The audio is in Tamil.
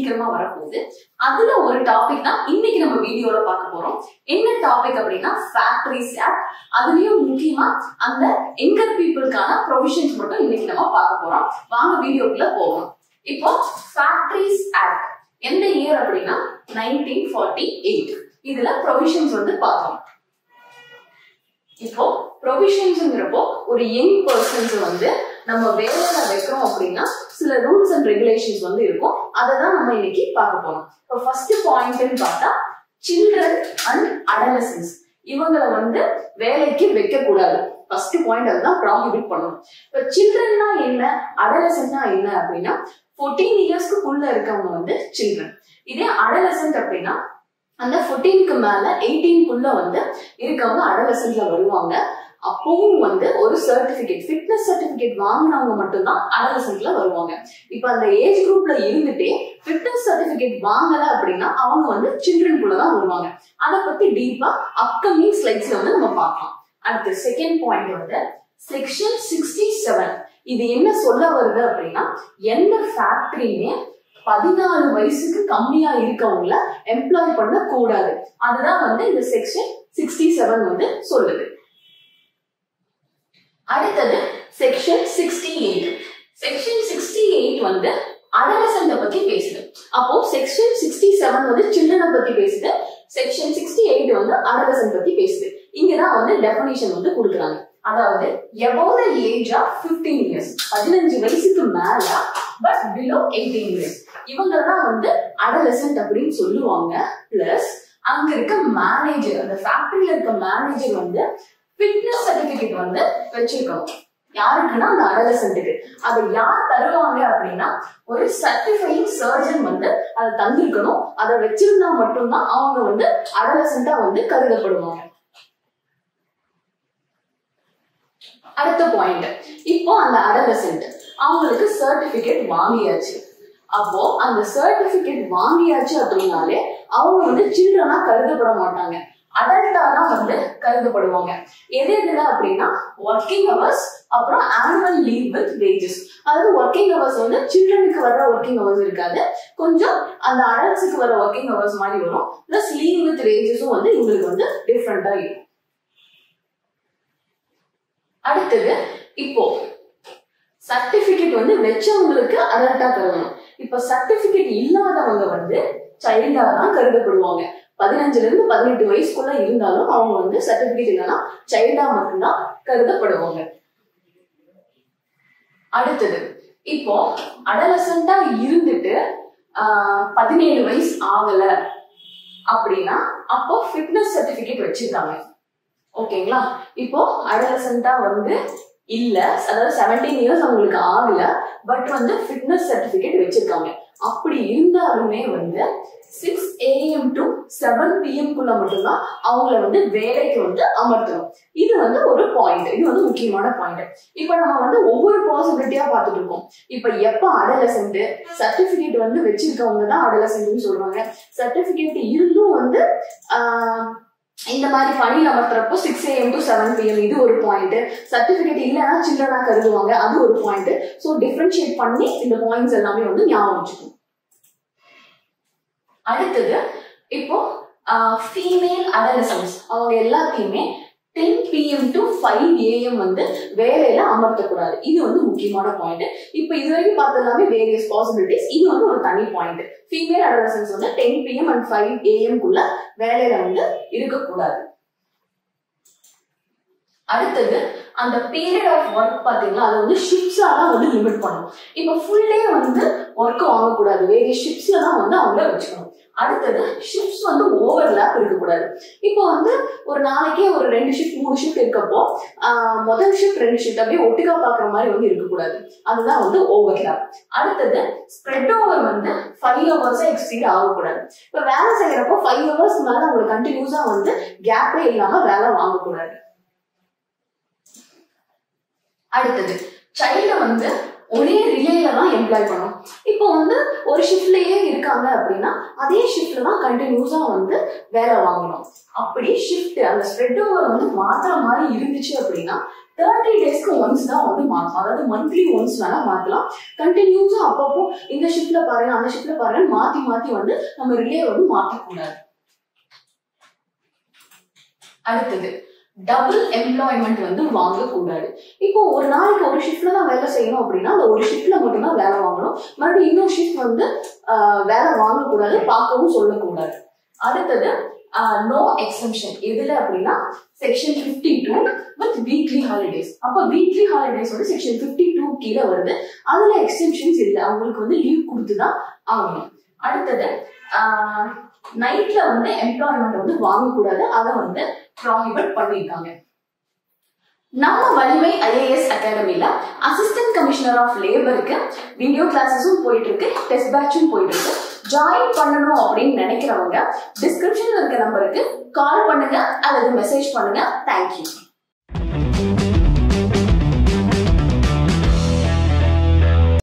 சீக்கிரமா வரப்போகுது அதுல ஒரு டாபிக் தான் இன்னைக்கு நம்ம வீடியோல பார்க்க போறோம் என்ன டாபிக் அப்படின்னா ஃபேக்டரிஸ் ஆக்ட் அதுலயும் முக்கியமா அந்த எங்கர் பீப்புளுக்கான ப்ரொவிஷன்ஸ் மட்டும் இன்னைக்கு நம்ம பார்க்க போறோம் வாங்க வீடியோக்குள்ள போவோம் இப்போ ஃபேக்டரிஸ் ஆக்ட் எந்த இயர் அப்படின்னா நைன்டீன் ஃபார்ட்டி எயிட் இதுல ப்ரொவிஷன்ஸ் வந்து பார்த்தோம் இப்போ ப்ரொவிஷன்ஸ்ங்கிறப்போ ஒரு யங் பர்சன்ஸ் வந்து நம்ம வேலையில வைக்கிறோம் அப்படின்னா சில ரூல்ஸ் அண்ட் ரெகுலேஷன்ஸ் வந்து இருக்கும் அதை தான் நம்ம இன்னைக்கு பார்க்க போறோம் இப்போ ஃபர்ஸ்ட் பாயிண்ட்னு பார்த்தா சில்ட்ரன் அண்ட் அடலசன்ஸ் இவங்களை வந்து வேலைக்கு வைக்க கூடாது ஃபர்ஸ்ட் பாயிண்ட் அதுதான் ப்ராஹிபிட் பண்ணணும் இப்போ சில்ட்ரன்னா என்ன அடலசன்ட்னா என்ன அப்படின்னா ஃபோர்டீன் இயர்ஸ்க்குள்ள இருக்கவங்க வந்து சில்ட்ரன் இதே அடலசன்ட் அப்படின்னா அந்த ஃபோர்டீனுக்கு மேல எயிட்டீன்குள்ள வந்து இருக்கவங்க அடலசன்ட்ல வருவாங்க அப்பவும் வந்து ஒரு சர்டிபிகேட் ஃபிட்னஸ் சர்டிபிகேட் வாங்கினவங்க மட்டும்தான் அடலசன்ட்ல வருவாங்க இப்ப அந்த ஏஜ் குரூப்ல இருந்துட்டே ஃபிட்னஸ் சர்டிபிகேட் வாங்கல அப்படின்னா அவங்க வந்து சில்ட்ரன் கூட தான் வருவாங்க அதை பத்தி டீப்பா அப்கமிங் ஸ்லைட்ஸ்ல வந்து நம்ம பார்க்கலாம் அடுத்து செகண்ட் பாயிண்ட் வந்து செக்ஷன் சிக்ஸ்டி செவன் இது என்ன சொல்ல வருது அப்படின்னா எந்த ஃபேக்டரியுமே பதினாலு வயசுக்கு கம்மியா இருக்கவங்கள எம்ப்ளாய் பண்ண கூடாது அதுதான் வந்து இந்த செக்ஷன் சிக்ஸ்டி செவன் வந்து சொல்லுது அடுத்தது section sixty eight section sixty eight வந்து அடலசன்ட பத்தி பேசுது அப்போ செக்ஷன் சிக்ஸ்டி செவன் வந்து சில்ட்ரனை பத்தி பேசுது செக்ஷன் சிக்ஸ்டி எயிட் வந்து அடலசன் பத்தி பேசுது இங்கதான் வந்து டெபனிஷன் வந்து கொடுக்குறாங்க அதாவது above the age of fifteen years பதினஞ்சு வயசுக்கு மேல பட் பிலோ எயிட்டீன் இயர்ஸ் இவங்க தான் வந்து அடலசன்ட் அப்படின்னு சொல்லுவாங்க பிளஸ் அங்க இருக்க மேனேஜர் அந்த ஃபேக்டரியில இருக்க மேனேஜர் வந்து ஃபிட்னஸ் சர்டிபிகேட் வந்து வச்சிருக்கணும் யாருக்குன்னா அந்த அடலசன்ட்டுக்கு அதை யார் தருவாங்க அப்படின்னா ஒரு சர்டிஃபைங் சர்ஜன் வந்து அதை தந்திருக்கணும் அதை வச்சிருந்தா மட்டும்தான் அவங்க வந்து அடலசன்ட்டா வந்து கருதப்படுவாங்க அடுத்த பாயிண்ட் இப்போ அந்த அடலசன்ட் அவங்களுக்கு சர்டிபிகேட் வாங்கியாச்சு அப்போ அந்த சர்டிபிகேட் வாங்கியாச்சு அப்படின்னாலே அவங்க வந்து சில்ட்ரனா கருதப்பட மாட்டாங்க அடல்ட்டா தான் வந்து கருதப்படுவாங்க எது எதுல அப்படின்னா ஒர்க்கிங் ஹவர்ஸ் அப்புறம் ஆனுவல் லீவ் வித் வேஜஸ் அதாவது ஒர்க்கிங் ஹவர்ஸ் வந்து சில்ட்ரனுக்கு வர ஒர்க்கிங் ஹவர்ஸ் இருக்காது கொஞ்சம் அந்த அடல்ட்ஸுக்கு வர ஒர்க்கிங் ஹவர்ஸ் மாதிரி வரும் பிளஸ் லீவ் வித் வேஜஸும் வந்து இவங்களுக்கு வந்து டிஃப்ரெண்டா இருக்கும் அடுத்தது இப்போ சர்டிபிகேட் வந்து வச்சவங்களுக்கு அடல்ட்டா கருதணும் இப்ப சர்டிபிகேட் இல்லாதவங்க வந்து சைல்டா தான் கருதப்படுவாங்க பதினஞ்சுல இருந்து பதினெட்டு வயசுக்குள்ள இருந்தாலும் அவங்க வந்து சர்டிபிகேட் இல்லைன்னா சைல்டா மட்டும்தான் கருதப்படுவாங்க அடுத்தது இப்போ அடலசண்டா இருந்துட்டு பதினேழு வயசு ஆகல அப்படின்னா அப்போ ஃபிட்னஸ் சர்டிபிகேட் வச்சிருக்காங்க ஓகேங்களா இப்போ அடலசண்டா வந்து இல்ல அதாவது செவன்டீன் இயர்ஸ் அவங்களுக்கு ஆகல பட் வந்து ஃபிட்னஸ் சர்டிபிகேட் வச்சிருக்காங்க அப்படி இருந்தாலுமே வந்து சிக்ஸ் ஏஎம் டு செவன் பிஎம்குள்ள மட்டும்தான் அவங்கள வந்து வேலைக்கு வந்து அமர்த்தணும் இது வந்து ஒரு பாயிண்ட் இது வந்து முக்கியமான பாயிண்ட் இப்ப நம்ம வந்து ஒவ்வொரு பாசிபிலிட்டியா பார்த்துட்டு இருக்கோம் இப்ப எப்ப அடலசன்ட் சர்டிபிகேட் வந்து வச்சிருக்கவங்க தான் அடலசன்ட்னு சொல்றாங்க சர்டிபிகேட் இருந்தும் வந்து ஆஹ் இந்த மாதிரி பணி அமர்த்துறப்போ six AM to seven PM இது ஒரு பாயிண்ட் சர்டிபிகேட் இல்லைன்னா சில்ட்ரனா கருதுவாங்க அது ஒரு பாயிண்ட் ஸோ டிஃபரன்ஷியேட் பண்ணி இந்த பாயிண்ட்ஸ் எல்லாமே வந்து ஞாபகம் வச்சுக்கணும் அடுத்தது இப்போ ஃபீமேல் அடலசன்ஸ் அவங்க எல்லாத்தையுமே ten PM to five AM வந்து வேலையில அமர்த்தக்கூடாது இது வந்து முக்கியமான பாயிண்ட் இப்போ இது வரைக்கும் பார்த்த எல்லாமே வேரியஸ் பாசிபிலிட்டிஸ் இது வந்து ஒரு தனி பாயிண்ட் ஃபீமேல் அடலசன்ஸ் வந்து டென் பிஎம் அண்ட் ஃபைவ் ஏஎம்குள்ள வேலையில வந்து இருக்கக்கூடாது அடுத்தது அந்த பீரியட் ஆஃப் ஒர்க் பாத்தீங்கன்னா அதை வந்து ஷிப்ஸா தான் வந்து லிமிட் பண்ணணும் இப்போ ஃபுல் டே வந்து ஒர்க் வாங்கக்கூடாது வேரிய ஷிப்ஸ்ல தான் வந்து அவங்கள வச்சுக்கணும் அடுத்தது ஷிப்ஸ் வந்து ஓவர்லேப் இருக்கக்கூடாது இப்போ வந்து ஒரு நாளைக்கே ஒரு ரெண்டு ஷிஃப்ட் மூணு ஷிஃப்ட் இருக்கப்போ முதல் ஷிஃப்ட் ரெண்டு ஷிஃப்ட் அப்படியே ஒட்டுக்கா பார்க்குற மாதிரி வந்து இருக்கக்கூடாது அதுதான் வந்து ஓவர்லேப் அடுத்தது ஸ்ப்ரெட் ஓவர் வந்து ஃபைவ் ஹவர்ஸா எக்ஸ்பீட் ஆகக்கூடாது இப்போ வேலை செய்யறப்போ ஃபைவ் ஹவர்ஸ் மேல உங்களுக்கு கண்டினியூஸா வந்து கேப்பே இல்லாம வேலை வாங்கக்கூடாது அடுத்தது சைல்ட வந்து ஒரே ரிலேல தான் எம்ப்ளாய் பண்ணணும் இப்போ வந்து ஒரு ஷிஃப்ட்லயே இருக்காங்க அப்படின்னா அதே ஷிஃப்ட்ல தான் கண்டினியூஸா வந்து வேலை வாங்கணும் அப்படி ஷிஃப்ட் அந்த ஸ்ப்ரெட் ஓவர் வந்து மாத்துற மாதிரி இருந்துச்சு அப்படின்னா தேர்ட்டி டேஸ்க்கு ஒன்ஸ் தான் வந்து மாற்றணும் அதாவது மந்த்லி ஒன்ஸ் வேணா மாத்தலாம் கண்டினியூஸா அப்பப்போ இந்த ஷிஃப்ட்ல பாருங்க அந்த ஷிஃப்ட்ல பாருங்க மாத்தி மாத்தி வந்து நம்ம ரிலே வந்து மாற்றக்கூடாது அடுத்தது டபுள் எம்ப்ளாய்மெண்ட் வந்து வாங்கக்கூடாது இப்போ ஒரு நாளைக்கு ஒரு ஷிஃப்ட்ல தான் வேலை செய்யணும் அப்படின்னா அந்த ஒரு ஷிஃப்ட்ல மட்டும்தான் வேலை வாங்கணும் மறுபடியும் இன்னொரு ஷிஃப்ட் வந்து ஆஹ், வேலை வாங்கக்கூடாது பார்க்கவும் சொல்லக்கூடாது அடுத்தது நோ எக்ஸம்ஷன் எதுல அப்படின்னா section fifty two with weekly holidays அப்போ வீக்லி ஹாலிடேஸ் வந்து செக்ஷன் ஃபிஃப்டி டூ கீழே வருது அதுல எக்ஸம்ஷன்ஸ் இல்லை அவங்களுக்கு வந்து லீவ் கொடுத்து தான் ஆகணும் அடுத்தது நைட்ல வந்து எம்ப்ளாய்மெண்ட் வந்து வாங்கக்கூடாது அதை வந்து ப்ராஹிபிட் பண்ணியிருக்காங்க நம்ம வலிமை ஐஏஎஸ் அகாடமில அசிஸ்டன்ட் கமிஷனர் ஆஃப் லேபருக்கு வீடியோ கிளாஸஸும் போயிட்டு இருக்கு டெஸ்ட் பேட்சும் போயிட்டு இருக்கு ஜாயின் பண்ணணும் அப்படின்னு நினைக்கிறவங்க டிஸ்கிரிப்ஷன்ல இருக்க நம்பருக்கு கால் பண்ணுங்க அல்லது மெசேஜ் பண்ணுங்க தேங்க்யூ